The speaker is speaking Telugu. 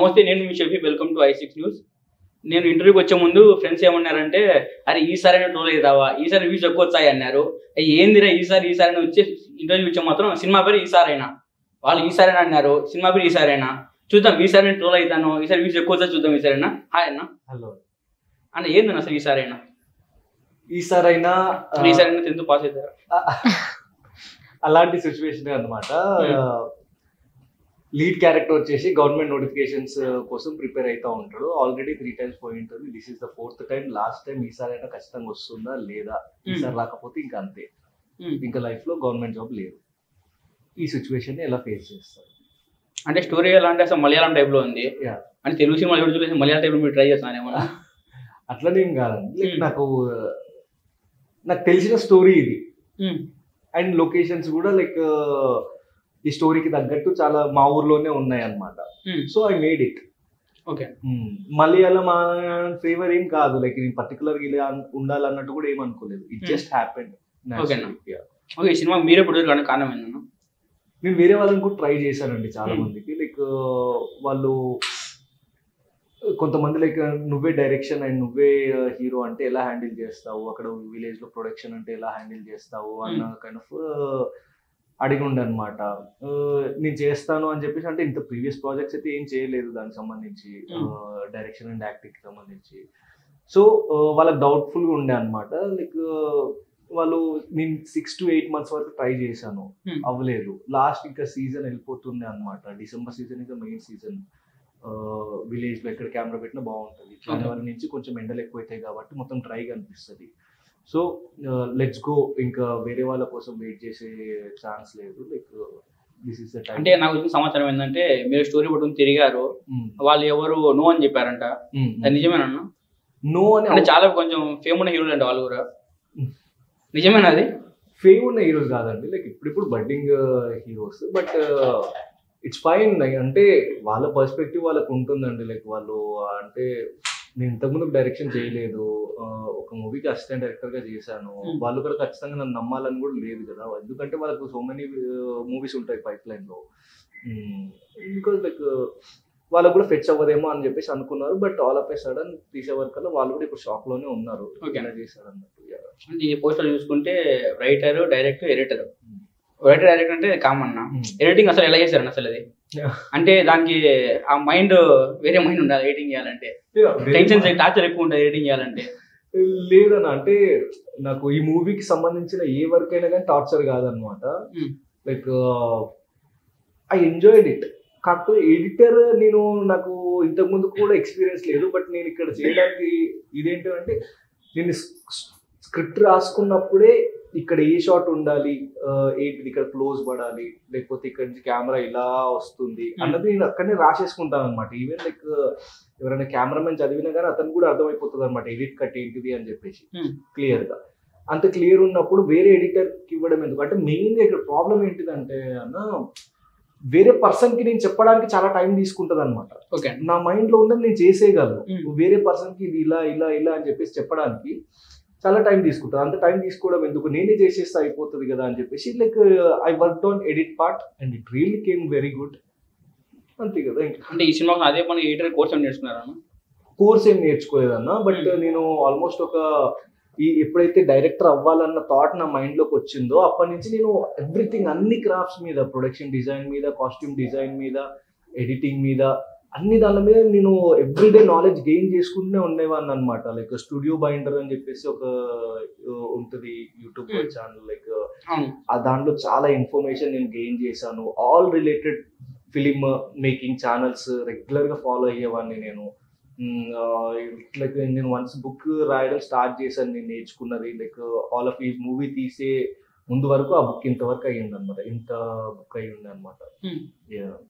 నమస్తే నేను మీ Shafi welcome to I six news నేను ఇంటర్వ్యూకి వచ్చే ముందు ఫ్రెండ్స్ ఏమన్నారంటే అరే ఈసారి ట్రోల్ అవుతావా ఈసారి వ్యూస్ ఎక్కువ వచ్చాయి అన్నారు "అయ్య, ఏందిరా ఈసారి ఈసారి అని వచ్చి ఇంటర్వ్యూ ఇచ్చే మాత్రం సినిమా పేరు ఈసారైనా వాళ్ళు ఈసారైనా అన్నారు సినిమా పేరు ఈసారైనా చూద్దాం ఈసారి ట్రోల్ అవుతాను ఈసారి వ్యూస్ ఎక్కువ వచ్చా చూద్దాం ఈసారైనా హాయ్ అన్న హలో అన్న ఏందన్న అసలు ఈసారైనా ఈసారైనా ఆ, ఈసారైనా టెన్త్ పాస్ అవుతారా అలాంటి సిచ్యువేషన్ అనమాట లీడ్ క్యారెక్టర్ వచ్చేసి గవర్నమెంట్ నోటిఫికేషన్స్ కోసం ప్రిపేర్ అవుతా ఉంటాడు ఆల్రెడీ త్రీ టైమ్స్ పోయి ఉంటుంది this is the fourth time last time ఈసారైనా ఖచ్చితంగా వస్తుందా లేదా ఈసారి రాకపోతే ఇంకా అంతే ఉమ్. ఇంకా లైఫ్ లో గవర్నమెంట్ జాబ్ లేదు ఈ సిచ్యువేషన్ ఎలా ఫేస్ చేస్తారు అంటే స్టోరీ ఎలా అంటే అసలు మలయాళం టైప్ లో ఉంది Yeah. అంటే తెలుగు సినిమా ఎవరు చూసి మలయాళం టైప్ లో మీరు ట్రై చేస్తాను ఏమన్నా అట్లనేం కాదండి లైక్ Hmm. నాకు నాకు తెలిసిన స్టోరీ ఇది ఉమ్. అండ్ లొకేషన్స్ కూడా లైక్ ఈ స్టోరీకి తగ్గట్టు చాలా మా ఊర్లోనే ఉన్నాయి అన్నమాట um. So I made it okay Malayalam favour ఏం కాదు లైక్ నేను పర్టికులర్ ఇలా ఉండాలన్నట్టు కూడా ఏం అనుకోలేదు it Hmm. Just happened Okay, no. Okay ఈ సినిమా మీరే ప్రొడ్యూస్ కానీ కారణం ఏందన్న నేను వేరే వాళ్ళని కూడా ట్రై చేశానండి చాలా Hmm. మందికి లైక్ వాళ్ళు కొంతమంది లైక్ నువ్వే డైరెక్షన్ అండ్ నువ్వే హీరో అంటే ఎలా హ్యాండిల్ చేస్తావు అక్కడ విలేజ్ లో ప్రొడక్షన్ అంటే ఎలా హ్యాండిల్ చేస్తావు అన్న కైండ్ ఆఫ్ అడిగి అనమాట నేను చేస్తాను అని చెప్పేసి అంటే ఇంత ప్రీవియస్ ప్రాజెక్ట్స్ అయితే ఏం చేయలేదు దానికి సంబంధించి డైరెక్షన్ అండ్ యాక్టింగ్ సంబంధించి సో వాళ్ళకి డౌట్ఫుల్ గా ఉండే అనమాట లైక్ వాళ్ళు నేను సిక్స్ టు ఎయిట్ మంత్స్ వరకు ట్రై చేశాను Hmm. అవ్వలేదు లాస్ట్ ఇంకా సీజన్ వెళ్ళిపోతుంది అనమాట డిసెంబర్ సీజన్ ఇంకా మెయిన్ సీజన్ విలేజ్ లో ఎక్కడ కెమెరా పెట్టినా బాగుంటుంది జనవరి నుంచి కొంచెం ఎండలు ఎక్కువైతాయి కాబట్టి మొత్తం డ్రైగా అనిపిస్తుంది సో లెట్స్ గో ఇంకా వేరే వాళ్ళ కోసం వెయిట్ చేసే ఛాన్స్ లేదు లైక్ దిస్ ఇస్ ద అంటే నాకు వచ్చిన సమాచారం ఏంటంటే మీరు స్టోరీ పట్టుకుని తిరిగారు వాళ్ళు ఎవరు నో అని చెప్పారంట అది నిజమేనన్న నో అని అంటే చాలా కొంచెం ఫేమ్ ఉన్న హీరోలు అంట వాళ్ళు కూడా నిజమేనా అది ఫేమ్ ఉన్న హీరోస్ కాదండి లైక్ ఇప్పుడిప్పుడు budding heroes but it's fine అంటే వాళ్ళ పర్స్పెక్టివ్ వాళ్ళకు ఉంటుందండి లైక్ వాళ్ళు అంటే నేను ఇంతకుముందు డైరెక్షన్ చేయలేదు ఆ, ఒక మూవీకి అసిస్టెంట్ డైరెక్టర్ గా చేశాను Hmm. వాళ్ళు కూడా ఖచ్చితంగా నన్ను నమ్మాలని కూడా లేదు కదా ఎందుకంటే వాళ్ళకు సో మెనీ మూవీస్ ఉంటాయి పైప్ లైన్ లో బికాస్ లైక్ వాళ్ళకు కూడా ఫెచ్ అవ్వదేమో అని చెప్పేసి అనుకున్నారు but all of a sudden తీసే వరకల్లా వాళ్ళు కూడా ఇప్పుడు షాక్ లోనే ఉన్నారు Okay. ఎలా చేశారు అన్నట్టు Yeah. అంటే ఈ పోస్టర్ చూసుకుంటే writer director editor writer director అంటే కామన్ Hmm. ఎడిటింగ్ అసలు ఎలా చేశారన్న అసలు అది Yeah. అంటే దానికి ఆ మైండ్ వేరే మైండ్ ఉండాలి ఎడిటింగ్ చేయాలంటే Yeah, very tension much. Torture ఎక్కువ ఉంటుంది ఎడిటింగ్ చేయాలంటే లేదన్న అంటే నాకు ఈ మూవీకి సంబంధించిన ఏ వర్క్ అయినా కానీ టార్చర్ కాదనమాట Hmm. Like I enjoyed it కాకపోతే ఎడిటర్ నేను నాకు ఇంతకు ముందు కూడా ఎక్స్పీరియన్స్ లేదు బట్ నేను ఇక్కడ చేయడానికి ఇదేంటి అంటే నేను స్క్రిప్ట్ రాసుకున్నప్పుడే ఇక్కడ ఏ షాట్ ఉండాలి ఆ, ఏంటిది ఇక్కడ క్లోజ్ పడాలి లేకపోతే ఇక్కడ నుంచి కెమెరా ఇలా వస్తుంది Hmm. అన్నది నేను అక్కడనే రాసేసుకుంటాను అనమాట ఈవెన్ లైక్ ఎవరైనా కెమెరామెన్ చదివినా కానీ అతను కూడా అర్థమైపోతుంది అనమాట ఎడిట్ కట్ ఏంటిది అని చెప్పేసి Hmm. క్లియర్ గా అంత క్లియర్ ఉన్నప్పుడు వేరే ఎడిటర్ కి ఇవ్వడం ఎందుకు అంటే మెయిన్ గా ఇక్కడ ప్రాబ్లం ఏంటిదంటే అన్న వేరే పర్సన్ కి నేను చెప్పడానికి చాలా టైం తీసుకుంటది అనమాట ఓకే నా మైండ్ లో ఉన్నది నేను చేసేయగలను Hmm. వేరే పర్సన్ కి ఇది ఇలా ఇలా ఇలా అని చెప్పేసి చెప్పడానికి చాలా టైం తీసుకుంటుంది అంత టైం తీసుకోవడం ఎందుకు నేనే చేసేస్తే అయిపోతుంది కదా అని చెప్పేసి like I work on edit part and it really came very good అంతే కదా ఇంకా అంటే ఈ సినిమాకి అదే పని ఎడిటర్ కోర్స్ ఏమైనా నేర్చుకున్నారన్న కోర్స్ ఏం నేర్చుకోలేదన్న బట్ Hmm. నేను ఆల్మోస్ట్ ఒక ఈ ఎప్పుడైతే డైరెక్టర్ అవ్వాలన్న థాట్ నా మైండ్ లోకి వచ్చిందో అప్పటి నుంచి నేను ఎవ్రీథింగ్ అన్ని క్రాఫ్ట్స్ మీద ప్రొడక్షన్ డిజైన్ మీద కాస్ట్యూమ్ డిజైన్ మీద ఎడిటింగ్ మీద అన్ని దాని మీద నేను ఎవ్రీడే నాలెడ్జ్ గెయిన్ చేసుకుంటూనే ఉండేవాడిని అనమాట లైక్ స్టూడియో బైండర్ అని చెప్పేసి ఒక uh, ఉంటుంది యూట్యూబ్ Hmm. ఛానల్ లైక్ అవును ఆ దాంట్లో చాలా ఇన్ఫర్మేషన్ నేను గెయిన్ చేశాను all related film making channels regular గా ఫాలో అయ్యేవాడిని నేను లైక్ నేను వన్స్ బుక్ రాయడం స్టార్ట్ చేశాను నేను నేర్చుకున్నది లైక్ ఆల్ ఆఫ్ ఈ మూవీ తీసే ముందు వరకు ఆ బుక్ ఇంతవరకు అయ్యింది అనమాట ఇంత బుక్ అయ్యి ఉంది అనమాట Hmm.